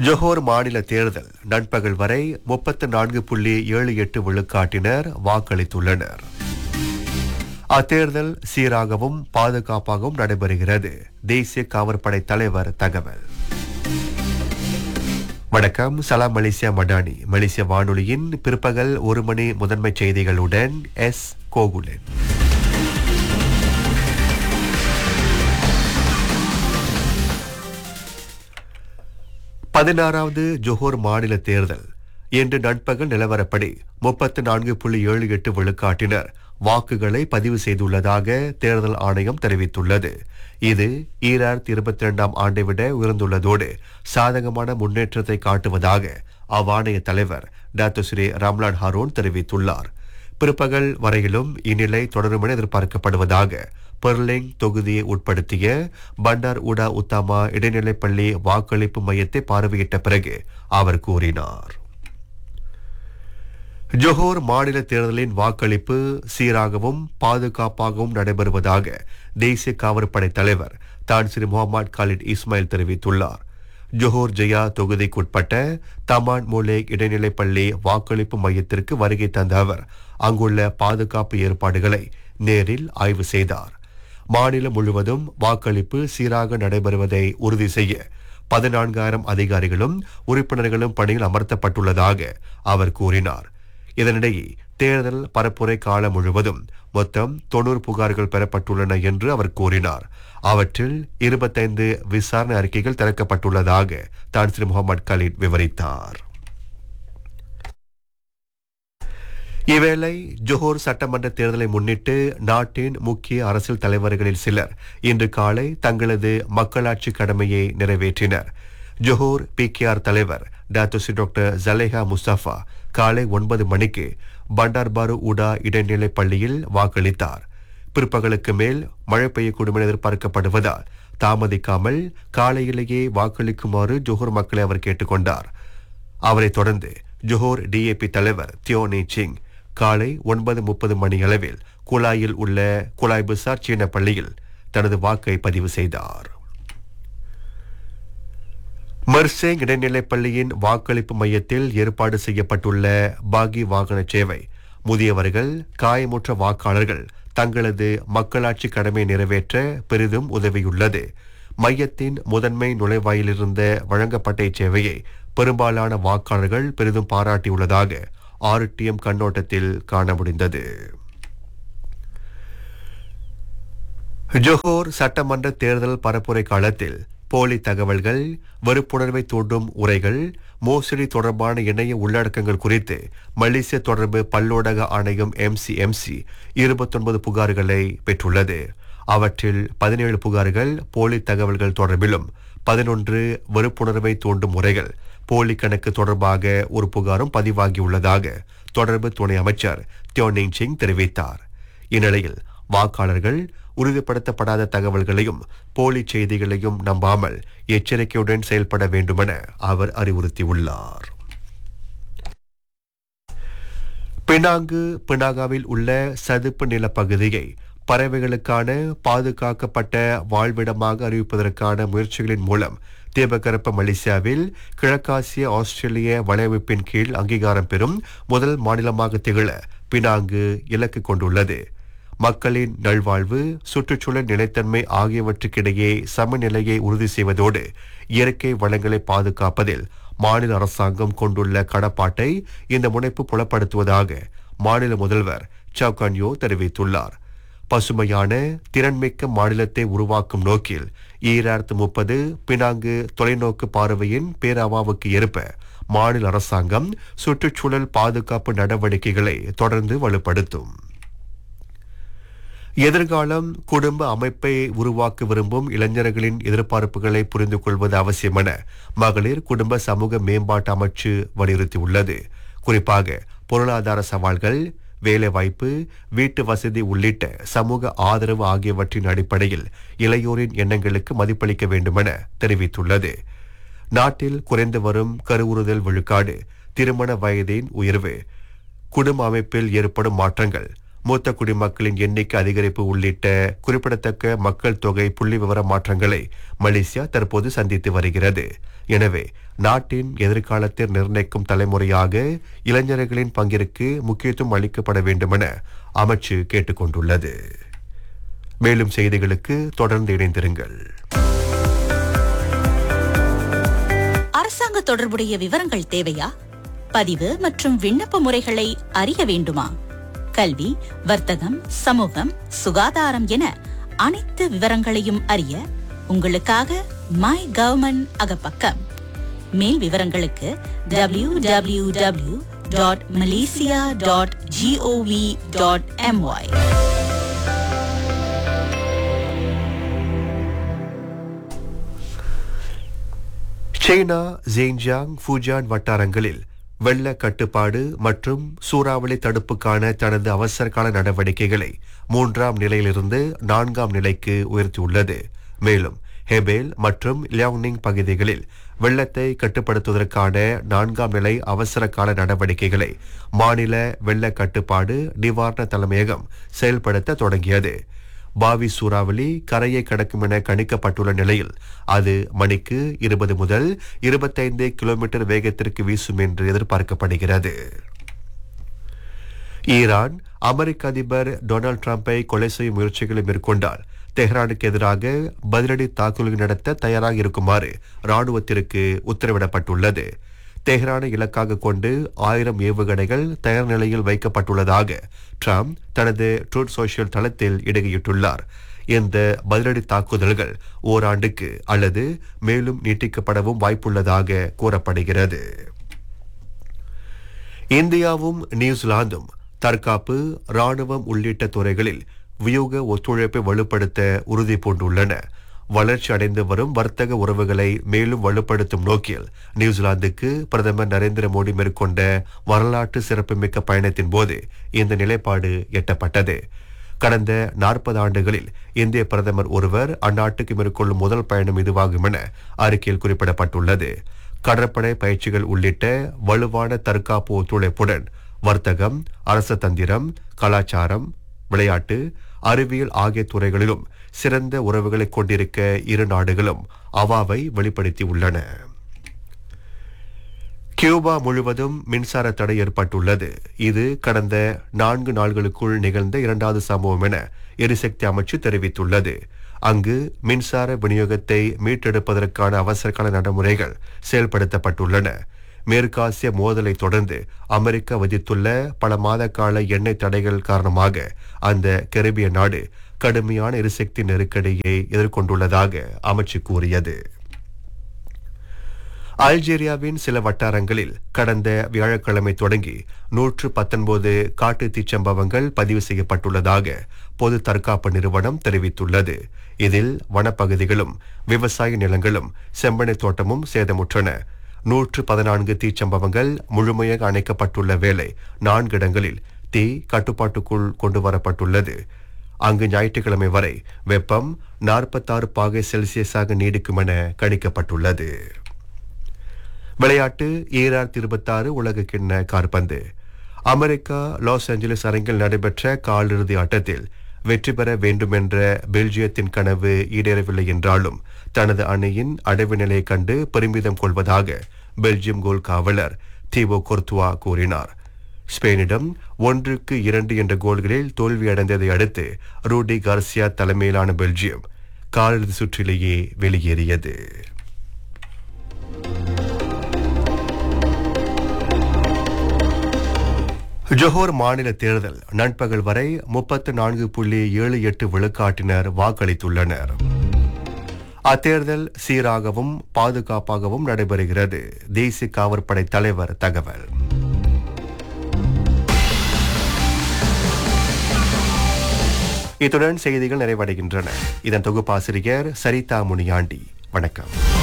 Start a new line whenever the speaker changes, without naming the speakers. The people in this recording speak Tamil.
ஜொஹோர் மாநில தேர்தல் நண்பகல் வரை முப்பத்து நான்கு புள்ளி ஏழு எட்டு விழுக்காட்டினர் வாக்களித்துள்ளனர் அத்தேர்தல் சீராகவும் பாதுகாப்பாகவும் நடைபெறுகிறது தேசிய காவற்படை தலைவர் தகவல் வணக்கம் சலாம் மலேசியா மடானி மலேசிய வானொலியின் பிற்பகல் ஒரு மணி முதன்மை செய்திகளுடன் எஸ் கோகுலன் பதினாறாவது ஜொஹோர் மாநில தேர்தல் இன்று நண்பகல் நிலவரப்படி முப்பத்து நான்கு புள்ளி ஏழு எட்டு விழுக்காட்டினர் வாக்குகளை பதிவு செய்துள்ளதாக தேர்தல் ஆணையம் தெரிவித்துள்ளது இது ஈராயிரத்தி இருபத்தி இரண்டாம் ஆண்டை விட உயர்ந்துள்ளதோடு சாதகமான முன்னேற்றத்தை காட்டுவதாக அவ்வாணைய தலைவர் டாக்டர் ஸ்ரீ ராம்லான் ஹாரோன் தெரிவித்துள்ளார் பிற்பகல் வரையிலும் இந்நிலை தொடரும் என எதிர்பார்க்கப்படுவதாக பெர்லிங் தொகுதியை உட்படுத்திய பண்டார் உடா உத்தாமா இடைநிலைப்பள்ளி வாக்களிப்பு மையத்தை பார்வையிட்ட பிறகு அவர் கூறினார் ஜொஹோர் மாநில தேர்தலின் வாக்களிப்பு சீராகவும் பாதுகாப்பாகவும் நடைபெறுவதாக தேசிய காவற்படை தலைவர் தான் ஸ்ரீ முகமது காலிட் இஸ்மாயில் தெரிவித்துள்ளார் ஜொஹோர் ஜெயா தொகுதிக்குட்பட்ட தமான் மோலேக் இடைநிலைப்பள்ளி வாக்களிப்பு மையத்திற்கு வருகை தந்த அவர் அங்குள்ள பாதுகாப்பு ஏற்பாடுகளை நேரில் ஆய்வு செய்தார் மாநிலம் முழுவதும் வாக்களிப்பு சீராக நடைபெறுவதை உறுதி செய்ய பதினான்காயிரம் அதிகாரிகளும் உறுப்பினர்களும் பணியில் அமர்த்தப்பட்டுள்ளதாக அவர் கூறினார் இதனிடையே தேர்தல் பரப்புரை காலம் முழுவதும் மொத்தம் தொண்ணூறு புகார்கள் பெறப்பட்டுள்ளன என்று அவர் கூறினார் அவற்றில் இருபத்தைந்து விசாரணை அறிக்கைகள் திறக்கப்பட்டுள்ளதாக தான் ஸ்ரீ முகமது கலீட் விவரித்தார் இவ்வேளை ஜொஹோர் சட்டமன்ற தேர்தலை முன்னிட்டு நாட்டின் முக்கிய அரசியல் தலைவர்களில் சிலர் இன்று காலை தங்களது மக்களாட்சி கடமையை நிறைவேற்றினர் ஜொஹோர் பிகேஆர் தலைவர் டாக்டர் டாக்டர் ஜலேஹா முஸ்தபா காலை ஒன்பது மணிக்கு பண்டார்பாரு உடா இடைநிலை பள்ளியில் வாக்களித்தார் பிற்பகலுக்கு மேல் மழை பெய்யக்கூடும் என எதிர்பார்க்கப்படுவதால் தாமதிக்காமல் காலையிலேயே வாக்களிக்குமாறு ஜொஹோர் மக்களை அவர் கேட்டுக்கொண்டார் அவரைத் தொடர்ந்து ஜொஹோர் டிஏபி தலைவர் தியோனி சிங் காலை ஒன்பது முப்பது மணி அளவில் குழாயில் உள்ள குழாய் பசார் சீன பள்ளியில் தனது வாக்கை பதிவு செய்தார் மெர்சேங் இடைநிலைப் பள்ளியின் வாக்களிப்பு மையத்தில் ஏற்பாடு செய்யப்பட்டுள்ள பாகி வாகன சேவை முதியவர்கள் காயமுற்ற வாக்காளர்கள் தங்களது மக்களாட்சி கடமை நிறைவேற்ற பெரிதும் உதவியுள்ளது மையத்தின் முதன்மை நுழைவாயிலிருந்த வழங்கப்பட்ட இச்சேவையை பெரும்பாலான வாக்காளர்கள் பெரிதும் பாராட்டியுள்ளதாக ஆர்டிஎம் கண்ணோட்டத்தில் காண முடிந்தது ஜொஹோர் சட்டமன்ற தேர்தல் பரப்புரை காலத்தில் போலி தகவல்கள் வெறுப்புணர்வை தூண்டும் உரைகள் மோசடி தொடர்பான இணைய உள்ளடக்கங்கள் குறித்து மலேசிய தொடர்பு பல்லூடக ஆணையம் எம்சிஎம்சி இருபத்தொன்பது புகார்களை பெற்றுள்ளது அவற்றில் பதினேழு புகார்கள் போலி தகவல்கள் தொடர்பிலும் பதினொன்று வெறுப்புணர்வை தூண்டும் முறைகள் போலி கணக்கு தொடர்பாக ஒரு புகாரும் பதிவாகியுள்ளதாக தொடர்பு துணை அமைச்சர் தியோனிங் சிங் தெரிவித்தார் இந்நிலையில் வாக்காளர்கள் உறுதிப்படுத்தப்படாத தகவல்களையும் போலி செய்திகளையும் நம்பாமல் எச்சரிக்கையுடன் செயல்பட வேண்டுமென அவர் அறிவுறுத்தியுள்ளார் பினாங்கு பினாகாவில் உள்ள சதுப்பு நிலப்பகுதியை பறவைகளுக்கான பாதுகாக்கப்பட்ட வாழ்விடமாக அறிவிப்பதற்கான முயற்சிகளின் மூலம் தீபகற்ப மலேசியாவில் கிழக்காசிய ஆஸ்திரேலிய வலையமைப்பின் கீழ் அங்கீகாரம் பெறும் முதல் மாநிலமாக திகழ பினாங்கு இலக்கு கொண்டுள்ளது மக்களின் நல்வாழ்வு சுற்றுச்சூழல் நிலைத்தன்மை ஆகியவற்றுக்கிடையே சமநிலையை உறுதி செய்வதோடு இயற்கை வளங்களை பாதுகாப்பதில் மாநில அரசாங்கம் கொண்டுள்ள கடப்பாட்டை இந்த முனைப்பு புலப்படுத்துவதாக மாநில முதல்வர் சவுகான்யோ தெரிவித்துள்ளார் பசுமையான திறன்மிக்க மாநிலத்தை உருவாக்கும் நோக்கில் ஈராயிரத்து முப்பது பினாங்கு தொலைநோக்கு பார்வையின் பேரவாவுக்கு ஏற்ப மாநில அரசாங்கம் சுற்றுச்சூழல் பாதுகாப்பு நடவடிக்கைகளை தொடர்ந்து வலுப்படுத்தும் எதிர்காலம் குடும்ப அமைப்பை உருவாக்க விரும்பும் இளைஞர்களின் எதிர்பார்ப்புகளை புரிந்து கொள்வது அவசியம் என மகளிர் குடும்ப சமூக மேம்பாட்டு அமைச்சு வலியுறுத்தியுள்ளது குறிப்பாக பொருளாதார சவால்கள் வேலைவாய்ப்பு வீட்டு வசதி உள்ளிட்ட சமூக ஆதரவு ஆகியவற்றின் அடிப்படையில் இளையோரின் எண்ணங்களுக்கு மதிப்பளிக்க வேண்டுமென தெரிவித்துள்ளது நாட்டில் குறைந்து வரும் கருவுறுதல் விழுக்காடு திருமண வயதின் உயர்வு குடும்ப அமைப்பில் ஏற்படும் மாற்றங்கள் மூத்த குடிமக்களின் எண்ணிக்கை அதிகரிப்பு உள்ளிட்ட குறிப்பிடத்தக்க மக்கள் தொகை புள்ளி விவர மாற்றங்களை மலேசியா தற்போது சந்தித்து வருகிறது எனவே நாட்டின் எதிர்காலத்தை நிர்ணயிக்கும் தலைமுறையாக இளைஞர்களின் பங்கிற்கு முக்கியத்துவம் அளிக்கப்பட வேண்டுமென அமைச்சு கேட்டுக்கொண்டுள்ளது மேலும் செய்திகளுக்கு தொடர்ந்து இணைந்திருங்கள்
அரசாங்க தொடர்புடைய விவரங்கள் தேவையா பதிவு மற்றும் விண்ணப்ப முறைகளை அறிய வேண்டுமா கல்வி வர்த்தகம் சமூகம் சுகாதாரம் என அனைத்து விவரங்களையும் அறிய உங்களுக்காக மை கவர்மெண்ட் அகப்பக்கம் மேல் விவரங்களுக்கு W W W dot Malaysia dot GOV dot MY
China Zhejiang Fujian வட்டாரங்களில் வெள்ள கட்டுப்பாடு மற்றும் சூறாவளி தடுப்புக்கான தனது அவசரகால நடவடிக்கைகளை மூன்றாம் நிலையிலிருந்து நான்காம் நிலைக்கு உயர்த்தியுள்ளது மேலும் ஹெபேல் மற்றும் லியாங்னிங் பகுதிகளில் வெள்ளத்தை கட்டுப்படுத்துவதற்கான நான்காம் நிலை அவசர கால நடவடிக்கைகளை மாநில வெள்ள கட்டுப்பாடு நிவாரண தலைமையகம் செயல்படுத்த தொடங்கியது பாவி சூறாவளி கரையை கடக்கும் என கணிக்கப்பட்டுள்ள நிலையில் அது மணிக்கு இருபது முதல் இருபத்தைந்து கிலோமீட்டர் வேகத்திற்கு வீசும் என்று எதிர்பார்க்கப்படுகிறது ஈரான் அமெரிக்க அதிபர் டொனால்ட் ட்ரம்பை கொலை செய்யும் முயற்சிகளை மேற்கொண்டால் தெஹ்ரானுக்கு எதிராக பதிலடி தாக்குதல் நடத்த தயாராக இருக்குமாறு ராணுவத்திற்கு உத்தரவிடப்பட்டுள்ளது தெஹ்ரானை இலக்காக கொண்டு ஆயிரம் ஏவுகணைகள் தயார் நிலையில் வைக்கப்பட்டுள்ளதாக ட்ரம்ப் தனது ட்ரூத் சோஷியல் தளத்தில் இடுகையிட்டுள்ளார் இந்த பதிலடி தாக்குதல்கள் ஓராண்டுக்கு அல்லது மேலும் நீட்டிக்கப்படவும் வாய்ப்புள்ளதாக கூறப்படுகிறது இந்தியாவும் நியூசிலாந்தும் தற்காப்பு ராணுவம் உள்ளிட்ட துறைகளில் வியூக ஒத்துழைப்பை வலுப்படுத்த உறுதி பூண்டுள்ளன வளர்ச்சி அடைந்து வரும் வர்த்தக உறவுகளை மேலும் வலுப்படுத்தும் நோக்கில் நியூசிலாந்துக்கு பிரதமர் நரேந்திர மோடி மேற்கொண்ட வரலாற்று சிறப்புமிக்க பயணத்தின் போது இந்த நிலைப்பாடு எட்டப்பட்டது கடந்த நாற்பது ஆண்டுகளில் இந்திய பிரதமர் ஒருவர் அந்நாட்டுக்கு மேற்கொள்ளும் முதல் பயணம் இதுவாகும் என அறிக்கையில் குறிப்பிடப்பட்டுள்ளது கடற்படை பயிற்சிகள் உள்ளிட்ட வலுவான தற்காப்பு ஒத்துழைப்புடன் வர்த்தகம் அரச தந்திரம் கலாச்சாரம் விளையாட்டு அறிவியல் ஆகிய துறைகளிலும் சிறந்த உறவுகளை கொண்டிருக்க இரு நாடுகளும் அவாவை வெளிப்படுத்தி உள்ளன கியூபா முழுவதும் மின்சார தடை ஏற்பட்டுள்ளது இது கடந்த நான்கு நாள்களுக்குள் நிகழ்ந்த இரண்டாவது சம்பவம் என எரிசக்தி அமைச்சு தெரிவித்துள்ளது அங்கு மின்சார விநியோகத்தை மீட்டெடுப்பதற்கான அவசரகால நடைமுறைகள் செயல்படுத்தப்பட்டுள்ளன மேற்காசிய மோதலை தொடர்ந்து அமெரிக்கா விதித்துள்ள பல மாத கால எண்ணெய் தடைகள் காரணமாக அந்த கரிபிய நாடு கடுமையான எரிசக்தி நெருக்கடியை எதிர்கொண்டுள்ளதாக அமைச்சு கூறியது அல்ஜீரியாவின் சில வட்டாரங்களில் கடந்த வியாழக்கிழமை தொடங்கி நூற்று பத்தொன்பது காட்டு தீச்சம்பவங்கள் பதிவு செய்யப்பட்டுள்ளதாக பொது தற்காப்பு நிறுவனம் தெரிவித்துள்ளது இதில் வனப்பகுதிகளும் விவசாய நிலங்களும் செம்பனை தோட்டமும் சேதமுற்றன நூற்று பதினான்கு தீச்சம்பவங்கள் முழுமையாக அணைக்கப்பட்டுள்ள வேளை நான்கு இடங்களில் தீ கட்டுப்பாட்டுக்குள் கொண்டு வரப்பட்டுள்ளது அங்கு ஞாயிற்றுக்கிழமை வரை வெப்பம் நாற்பத்தாறு பாகை செல்சியஸாக நீடிக்கும் என கணிக்கப்பட்டுள்ளது விளையாட்டு ஈராயிரத்தி இருபத்தாறு உலக கிண்ண கார்பந்து அமெரிக்கா லாஸ் ஏஞ்சலிஸ் அரங்கில் நடைபெற்ற காலிறுதி ஆட்டத்தில் வெற்றி பெற வேண்டுமென்ற பெல்ஜியத்தின் கனவு ஈடேறவில்லை என்றாலும் தனது அணியின் அடைவு நிலையை கண்டு பெருமிதம் கொள்வதாக பெல்ஜியம் கோல் காவலர் தீபோ கொர்த்துவா கூறினார் ஸ்பெயினிடம் ஒன்றுக்கு இரண்டு என்ற கோல்களில் தோல்வியடைந்ததை அடுத்து ரூடி கார்சியா தலைமையிலான பெல்ஜியம் காலிறுதி சுற்றிலேயே வெளியேறியது ஜொஹோர் மாநில தேர்தல் நண்பகல் வரை முப்பத்து நான்கு புள்ளி ஏழு எட்டு விழுக்காட்டினர் வாக்களித்துள்ளனர் அத்தேர்தல் சீராகவும் பாதுகாப்பாகவும் நடைபெறுகிறது தேசிய காவற்படை தலைவர் தகவல் இத்துடன் செய்திகள் நிறைவடைகின்றன இதன் தொகுப்பாசிரியர் சரிதா முனியாண்டி வணக்கம்